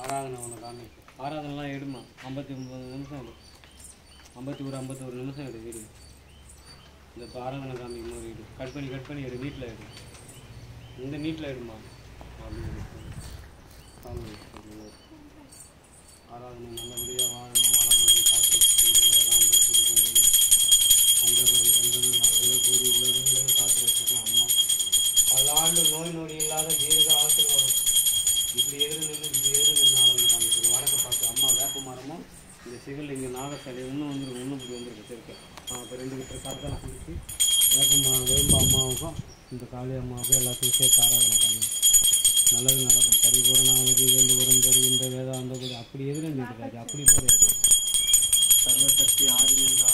ஆராதனை ஒன்று காமி ஆராதனைலாம் எடுமா ஐம்பத்தி ஒம்பது நிமிஷம் எடு ஐம்பத்தி ஒரு ஐம்பத்தோரு நிமிஷம் எடு வீடு இந்த இப்போ ஆராதனை காமிக்கும் போது எடு கட் பண்ணி கட் பண்ணி எடு நீட்டில் எடு இந்த நீட்டில் எடுமா அப்படி எடு. சாமி எடு. ஆராதனை நல்லபடியாக வாழணும் வளமுறை காத்து இந்த வேதாந்த திருப்பதி அந்த அகில கூடி உலகங்களும் காத்து வச்சுக்கணும் அம்மா பல்லாண்டு நோய் நொடி இல்லாத தீர்க்க ஆசீர்வாதம் இப்படி எதிர் நின்று இப்படி எதிர் நின்று ஆரம்பி காமிக்கணும் வடக்க பார்த்து அம்மா வேப்ப மரமும் இந்த சிவில் இங்கே நாகத்தலை இன்னும் வந்துருக்கு இன்னும் இப்படி வந்துருக்கு தெருக்க இப்போ ரெண்டு லிட்டர் காத்தெல்லாம் குடிச்சு வேப்பம்மா வேம்பு அம்மாவுக்கும் இந்த காளி அம்மாவுக்கும் எல்லாத்தையும் சேர்த்து ஆராதனை பண்ணணும் நல்லது நடக்கும் பரிபூரணாவதி வேண்டுபுறம் தருகின்ற வேதாந்த கூடி அப்படி எதிர நின்றுக்காது அப்படி போகாது சர்வசக்தி ஆதி நின்ற